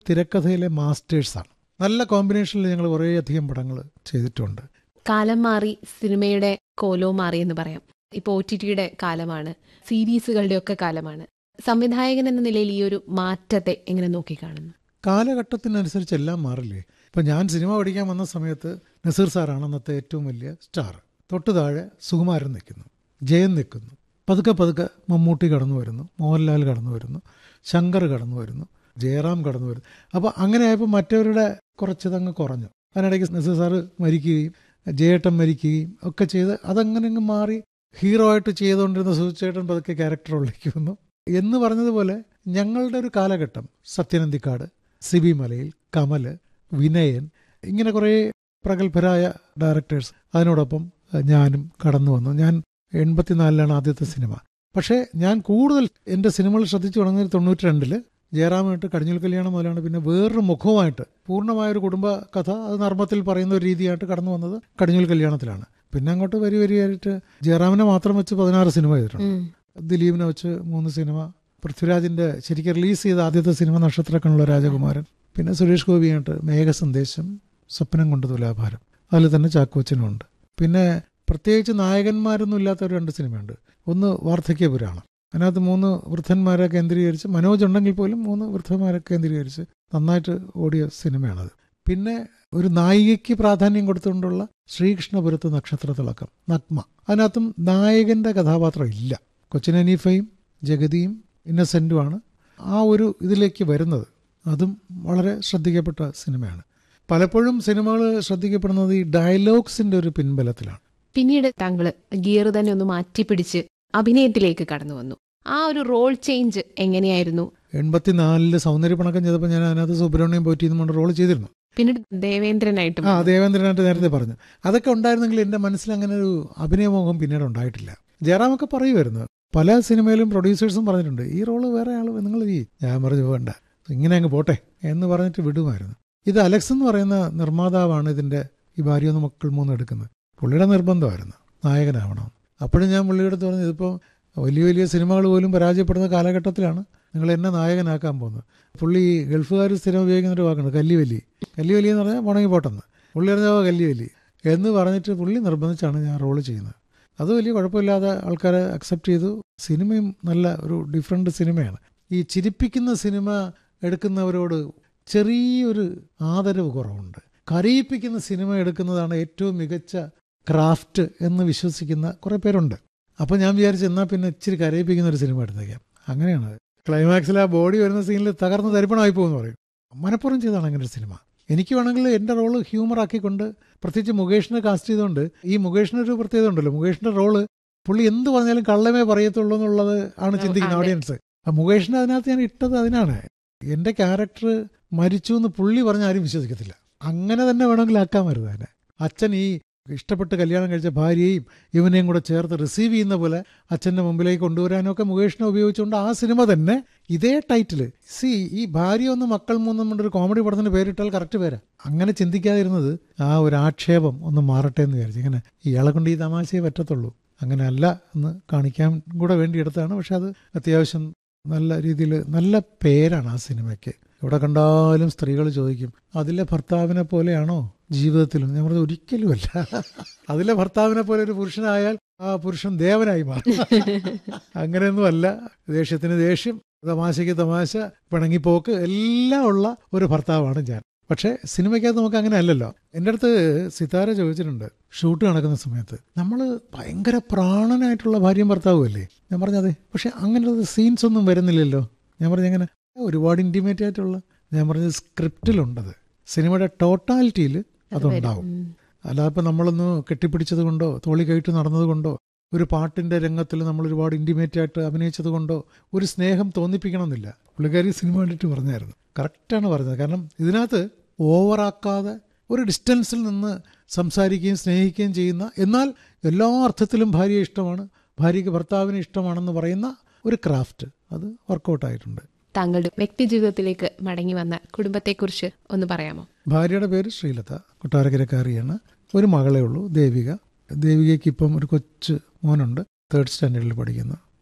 തിരക്കഥയിലെ മാസ്റ്റേഴ്സാണ് നല്ല കോമ്പിനേഷനിൽ ഞങ്ങൾ കുറേയധികം പടങ്ങൾ ചെയ്തിട്ടുണ്ട് കാലം മാറി സിനിമയുടെ കോലവും മാറി എന്ന് പറയാം ഇപ്പോൾ ഒ ടി ടിയുടെ കാലമാണ് സീരീസുകളുടെ ഒക്കെ കാലമാണ് സംവിധായകൻ എന്ന നിലയിൽ ഈ ഒരു മാറ്റത്തെ എങ്ങനെ നോക്കിക്കാണുന്നു കാലഘട്ടത്തിനനുസരിച്ച് എല്ലാം മാറില്ലേ ഇപ്പം ഞാൻ സിനിമ പഠിക്കാൻ വന്ന സമയത്ത് നസീർ സാറാണ് അന്നത്തെ ഏറ്റവും വലിയ സ്റ്റാർ തൊട്ടു താഴെ സുകുമാരൻ നിൽക്കുന്നു ജയൻ നിൽക്കുന്നു പതുക്കെ പതുക്കെ മമ്മൂട്ടി കടന്നു വരുന്നു മോഹൻലാൽ കടന്നു വരുന്നു ശങ്കർ കടന്നു വരുന്നു ജയറാം കടന്നു വരുന്നു അപ്പോൾ അങ്ങനെ ആയപ്പോൾ മറ്റവരുടെ കുറച്ചതങ്ങ് കുറഞ്ഞു അതിനിടയ്ക്ക് നസീർ സാറ് മരിക്കുകയും ജയേട്ടൻ മരിക്കുകയും ഒക്കെ ചെയ്ത് അതങ്ങനെ അങ്ങ് മാറി ഹീറോ ആയിട്ട് ചെയ്തുകൊണ്ടിരുന്ന സുചേട്ടൻ പതുക്കെ ക്യാരക്ടറിലേക്ക് വന്നു എന്ന് പറഞ്ഞതുപോലെ ഞങ്ങളുടെ ഒരു കാലഘട്ടം സത്യനന്ദിക്കാട് സിബി മലയിൽ കമല് വിനയൻ ഇങ്ങനെ കുറേ പ്രഗത്ഭരായ ഡയറക്ടേഴ്സ് അതിനോടൊപ്പം അഹ്, ഞാനും കടന്നു വന്നു ഞാൻ എൺപത്തിനാലിലാണ് ആദ്യത്തെ സിനിമ പക്ഷേ ഞാൻ കൂടുതൽ എൻ്റെ സിനിമകൾ ശ്രദ്ധിച്ചു തുടങ്ങിയത് തൊണ്ണൂറ്റി രണ്ടില് ജയറാമായിട്ട് കടിഞ്ഞൂൽ കല്യാണം മുതലാണ് പിന്നെ വേറൊരു മുഖവുമായിട്ട് പൂർണ്ണമായൊരു കുടുംബ കഥ അത് നർമ്മത്തിൽ പറയുന്ന ഒരു രീതിയായിട്ട് കടന്നു വന്നത് കടിഞ്ഞൂൽ കല്യാണത്തിലാണ് പിന്നെ അങ്ങോട്ട് വരി വരിയായിട്ട് ജയറാമിനെ മാത്രം വെച്ച് പതിനാറ് സിനിമ ചെയ്തിട്ടുണ്ട് ഉം. ദിലീപിനെ വെച്ച് മൂന്ന് സിനിമ പൃഥ്വിരാജിന്റെ ശരിക്കും റിലീസ് ചെയ്ത ആദ്യത്തെ സിനിമ നക്ഷത്രക്കണ്ണുള്ള രാജകുമാരൻ പിന്നെ സുരേഷ് ഗോപിയായിട്ട് മേഘസന്ദേശം സ്വപ്നം കൊണ്ട് തുലാഭാരം അതിൽ തന്നെ ചാക്കോച്ചനും ഉണ്ട് പിന്നെ പ്രത്യേകിച്ച് നായകന്മാരൊന്നും ഇല്ലാത്ത ഒരു രണ്ട് സിനിമയുണ്ട് ഒന്ന് വാർദ്ധക്യപുരാണം അതിനകത്ത് മൂന്ന് വൃദ്ധന്മാരെ കേന്ദ്രീകരിച്ച് മനോജ് ഉണ്ടെങ്കിൽ പോലും മൂന്ന് വൃദ്ധന്മാരെ കേന്ദ്രീകരിച്ച് നന്നായിട്ട് ഓടിയ സിനിമയാണത് പിന്നെ ഒരു നായികയ്ക്ക് പ്രാധാന്യം കൊടുത്തുകൊണ്ടുള്ള ശ്രീകൃഷ്ണപുരത്ത് നക്ഷത്ര തിളക്കം നഗ്മ അതിനകത്തും നായകന്റെ കഥാപാത്രം ഇല്ല കൊച്ചിൻ അനീഫയും ജഗതിയും ഇന്നസെന്റുമാണ് ആ ഒരു ഇതിലേക്ക് വരുന്നത് അതും വളരെ ശ്രദ്ധിക്കപ്പെട്ട സിനിമയാണ് പലപ്പോഴും സിനിമകൾ ശ്രദ്ധിക്കപ്പെടുന്നത് ഈ ഡയലോഗ്സിന്റെ ഒരു പിൻബലത്തിലാണ് പിന്നീട് താങ്കൾ ഗിയർ തന്നെ ഒന്ന് മാറ്റിപ്പിടിച്ച് അഭിനയത്തിലേക്ക് കടന്നു വന്നു ആ ഒരു റോൾ ചേഞ്ച് എങ്ങനെയായിരുന്നു എൺപത്തിനാലില് സൗന്ദര്യപ്പണക്കം ചെയ്തപ്പോൾ ഞാൻ അതിനകത്ത് സുബ്രഹ്മണ്യം പോറ്റി എന്ന് പറഞ്ഞ റോൾ ചെയ്തിരുന്നു പിന്നീട് ദേവേന്ദ്രനായിട്ടും ആ ദേവേന്ദ്രനായിട്ട് നേരത്തെ പറഞ്ഞു അതൊക്കെ ഉണ്ടായിരുന്നെങ്കിൽ എൻ്റെ മനസ്സിൽ അങ്ങനെ ഒരു അഭിനയമോഹം പിന്നീട് ഉണ്ടായിട്ടില്ല ജയറാമൊക്കെ പറയുമായിരുന്നു പല സിനിമയിലും പ്രൊഡ്യൂസേഴ്സും പറഞ്ഞിട്ടുണ്ട് ഈ റോള് വേറെ ആൾ നിങ്ങൾ ഈ ഞാൻ പറഞ്ഞു വേണ്ട ഇങ്ങനെ അങ്ങ് പോട്ടെ എന്ന് പറഞ്ഞിട്ട് വിടുമായിരുന്നു ഇത് അലക്സ് എന്ന് പറയുന്ന നിർമ്മാതാവാണ് ഇതിൻ്റെ ഈ ഭാര്യ മക്കൾ മൂന്ന് എടുക്കുന്നത് പുള്ളിയുടെ നിർബന്ധമായിരുന്നു നായകനാവണം അപ്പോഴും ഞാൻ പുള്ളിയുടെ അടുത്ത് പറഞ്ഞു ഇതിപ്പോൾ വലിയ വലിയ സിനിമകൾ പോലും പരാജയപ്പെടുന്ന കാലഘട്ടത്തിലാണ് നിങ്ങൾ എന്നെ നായകനാക്കാൻ പോകുന്നത് പുള്ളി ഗൾഫുകാർ സ്ഥിരം ഉപയോഗിക്കുന്ന ഒരു വാക്കുണ്ട് കല്ലിവല്ലി കല്ലിവല്ലി എന്ന് പറഞ്ഞാൽ ഉണങ്ങി പോട്ടെന്ന് പുള്ളി പറഞ്ഞാൽ കല്ലിവല്ലി എന്ന് പറഞ്ഞിട്ട് പുള്ളി നിർബന്ധിച്ചാണ് ഞാൻ റോള് ചെയ്യുന്നത് അത് വലിയ കുഴപ്പമില്ലാതെ ആൾക്കാരെ അക്സെപ്റ്റ് ചെയ്തു സിനിമയും നല്ല ഒരു ഡിഫറെൻ്റ് സിനിമയാണ് ഈ ചിരിപ്പിക്കുന്ന സിനിമ എടുക്കുന്നവരോട് ചെറിയൊരു ആദരവ് കുറവുണ്ട് കരയിപ്പിക്കുന്ന സിനിമ എടുക്കുന്നതാണ് ഏറ്റവും മികച്ച ക്രാഫ്റ്റ് എന്ന് വിശ്വസിക്കുന്ന കുറേ പേരുണ്ട് അപ്പോൾ ഞാൻ വിചാരിച്ചു എന്നാൽ പിന്നെ ഇച്ചിരി കരയിപ്പിക്കുന്ന ഒരു സിനിമ എടുത്തേക്കാം അങ്ങനെയാണ് ക്ലൈമാക്സിൽ ആ ബോഡി വരുന്ന സീനിൽ തകർന്ന് തരിപ്പണമായി പോകുമെന്ന് പറയും മനഃപ്പുറം ചെയ്താണ് അങ്ങനെ ഒരു സിനിമ എനിക്ക് വേണമെങ്കിൽ എൻ്റെ റോള് ഹ്യൂമർ ആക്കിക്കൊണ്ട് പ്രത്യേകിച്ച് മുകേഷിനെ കാസ്റ്റ് ചെയ്തുകൊണ്ട് ഈ മുകേഷിനൊരു പ്രത്യേകത ഉണ്ടല്ലോ മുകേഷിന്റെ റോള് പുള്ളി എന്ത് പറഞ്ഞാലും കള്ളമേ പറയത്തുള്ളൂ എന്നുള്ളത് ആണ് ചിന്തിക്കുന്നത് അതെ. ഓഡിയൻസ് ആ മുകേഷിനെ അതിനകത്ത് ഞാൻ ഇട്ടത് അതിനാണ് എൻ്റെ ക്യാരക്ടർ മരിച്ചു എന്ന് പുള്ളി പറഞ്ഞ ആരും വിശ്വസിക്കത്തില്ല അങ്ങനെ തന്നെ വേണമെങ്കിൽ ആക്കാമായിരുന്നു അതിനെ അച്ഛൻ ഈ ഇഷ്ടപ്പെട്ട് കല്യാണം കഴിച്ച ഭാര്യയെയും ഇവനെയും കൂടെ ചേർത്ത് റിസീവ് ചെയ്യുന്ന പോലെ അച്ഛൻ്റെ മുമ്പിലേക്ക് കൊണ്ടുവരാനൊക്കെ മുകേഷിനെ ഉപയോഗിച്ചുകൊണ്ട് ആ സിനിമ തന്നെ ഇതേ ടൈറ്റിൽ സി ഈ ഭാര്യ ഒന്ന് മക്കൾ മൂന്നും കൊണ്ട് ഒരു കോമഡി പടത്തിന് പേരിട്ടാൽ കറക്റ്റ് പേരാ അങ്ങനെ ചിന്തിക്കാതിരുന്നത് ആ ഒരു ആക്ഷേപം ഒന്ന് മാറട്ടെ എന്ന് വിചാരിച്ചു ഇങ്ങനെ ഇയാളെ കൊണ്ട് ഈ തമാശയെ പറ്റത്തുള്ളൂ അങ്ങനെ അല്ല എന്ന് കാണിക്കാൻ കൂടെ വേണ്ടി എടുത്താണ് പക്ഷെ അത് അത്യാവശ്യം നല്ല രീതിയിൽ നല്ല പേരാണ് ആ സിനിമയ്ക്ക് എവിടെ കണ്ടാലും സ്ത്രീകൾ ചോദിക്കും അതിലെ ഭർത്താവിനെ പോലെയാണോ ജീവിതത്തിലും ഞാൻ പറഞ്ഞത് ഒരിക്കലുമല്ല അതിലെ ഭർത്താവിനെ പോലെ ഒരു പുരുഷനായാൽ ആ പുരുഷൻ ദേവനായി മാറും അങ്ങനെയൊന്നും അല്ല ദേഷ്യത്തിന് ദേഷ്യം തമാശയ്ക്ക് തമാശ പിണങ്ങിപ്പോക്ക് എല്ലാം ഉള്ള ഒരു ഭർത്താവാണ് ഞാൻ പക്ഷേ സിനിമയ്ക്കകത്ത് നമുക്ക് അങ്ങനെ അല്ലല്ലോ എൻ്റെ അടുത്ത് സിതാര ചോദിച്ചിട്ടുണ്ട് ഷൂട്ട് നടക്കുന്ന സമയത്ത് നമ്മൾ ഭയങ്കര പ്രാണനായിട്ടുള്ള ഭാര്യയും ഭർത്താവും അല്ലേ ഞാൻ പറഞ്ഞതെ പക്ഷെ അങ്ങനത്തെ സീൻസ് ഒന്നും വരുന്നില്ലല്ലോ ഞാൻ പറഞ്ഞ അങ്ങനെ ഒരുപാട് ഇൻറ്റിമേറ്റ് ആയിട്ടുള്ള ഞാൻ പറഞ്ഞത് സ്ക്രിപ്റ്റിലുണ്ടത് സിനിമയുടെ ടോട്ടാലിറ്റിയിൽ അതുണ്ടാവും ഉം. അല്ലാതെ ഇപ്പം നമ്മളൊന്ന് കെട്ടിപ്പിടിച്ചത് കൊണ്ടോ തോളി കയറ്റി നടന്നത് കൊണ്ടോ ഒരു പാട്ടിന്റെ രംഗത്തിൽ നമ്മൾ ഒരുപാട് ഇൻറ്റിമേറ്റ് ആയിട്ട് അഭിനയിച്ചത് കൊണ്ടോ ഒരു സ്നേഹം തോന്നിപ്പിക്കണമെന്നില്ല പുള്ളിക്കാരി സിനിമ കണ്ടിട്ട് പറഞ്ഞായിരുന്നു കറക്റ്റാണ് പറഞ്ഞത് കാരണം ഇതിനകത്ത് ഓവറാക്കാതെ ഒരു ഡിസ്റ്റൻസിൽ നിന്ന് സംസാരിക്കുകയും സ്നേഹിക്കുകയും ചെയ്യുന്ന എന്നാൽ എല്ലാ അർത്ഥത്തിലും ഭാര്യയെ ഇഷ്ടമാണ് ഭാര്യയ്ക്ക് ഭർത്താവിനെ ഇഷ്ടമാണെന്ന് പറയുന്ന ഒരു ക്രാഫ്റ്റ് അത് വർക്കൗട്ടായിട്ടുണ്ട് താങ്കളുടെ വ്യക്തി ജീവിതത്തിലേക്ക് മടങ്ങി വന്ന കുടുംബത്തെക്കുറിച്ച് ഒന്ന് പറയാമോ ഭാര്യയുടെ പേര് ശ്രീലത കൊട്ടാരക്കരക്കാരിയാണ് ഒരു മകളേ ഉള്ളൂ ദേവിക ദേവികയ്ക്ക് ഇപ്പം ഒരു കൊച്ചു മോനുണ്ട് തേർഡ് സ്റ്റാൻഡേർഡിൽ പഠിക്കുന്നു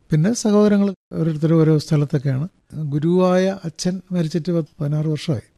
പിന്നെ സഹോദരങ്ങൾ ഓരോരുത്തരും ഓരോ സ്ഥലത്തൊക്കെയാണ് ഗുരുവായ അച്ഛൻ മരിച്ചിട്ട് പത്ത് പതിനാറ് വർഷമായി